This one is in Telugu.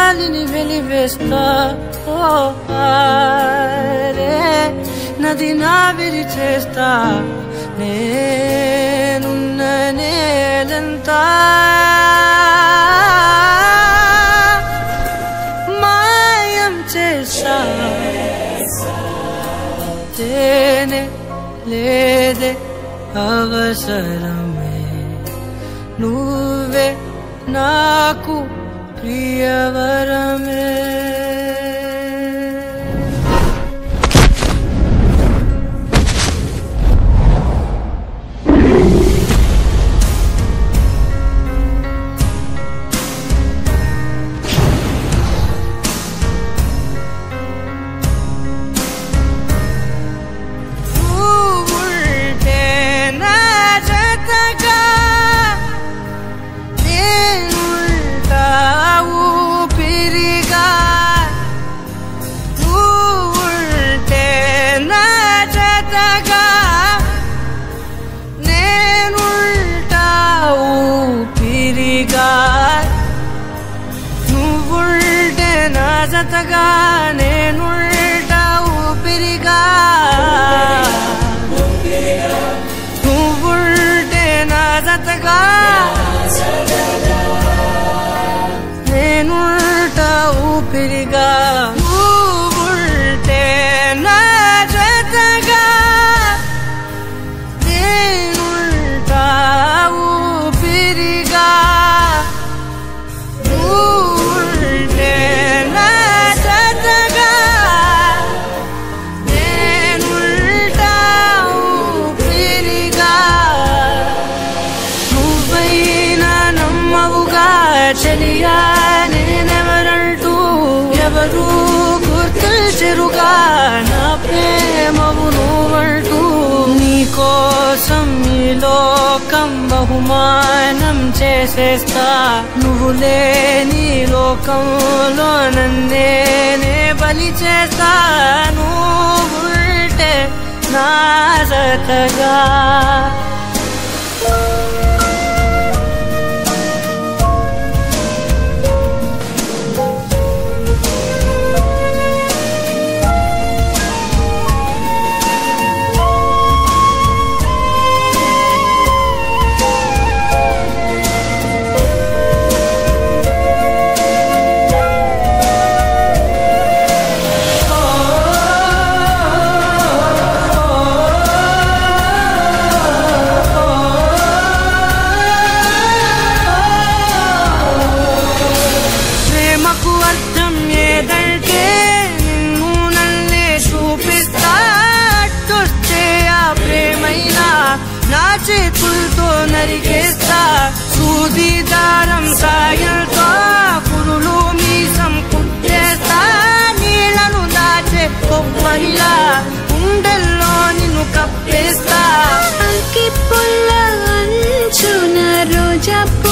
గాలిని వెలివేస్తా ఓ ఆరే నది నావిరి చేస్తా నేనున్న నేలంతా మాయం చేస్తా తేనే లేదే అవసరమే నువ్వే నాకు ప్రియవరమే నువ్వుంటే నా జతగా నేనుంటా ఊపిరిగా నువ్వుంటే నా జతగా నేనుంటా ఊపిరిగా నువ్వుంటే నా జతగా నేనుంటా ఊపిరిగా నువ్వుంటే నా జతగా నేనుంటా ఊపిరిగా నువ్వుంటే నా జతగా నేనుంటా ఊపిరిగా నువ్వుంటే నా జతగా నేనుంటా ఊపిరిగా నువ్వైనా నమ్మవుగా చెలియా నేనెవరంటూ ఎవరు గుర్తించరుగా నా ప్రేమవు నువ్వంటూ నీకోసం ఈ లోకం బహుమానం చేసేస్తా నువ్వు లేని లోకంలో నన్నేనే బలి చేస్తా నువ్వుంటే నా జతగా ప్రేమకు అర్థం ఏదంటే నిన్ను నన్నే చూపిస్తా అట్టొస్తే ఆ ప్రేమైనా నా చేతులతో నరికేస్తా సూది దారం సాయంతో పురులు మీసం కుట్టేస్తా నీళ్లను దాచే కొమ్మరిలా గుండెల్లో నిన్ను కప్పేస్తా అగ్గి పుల్ల అంచున రోజా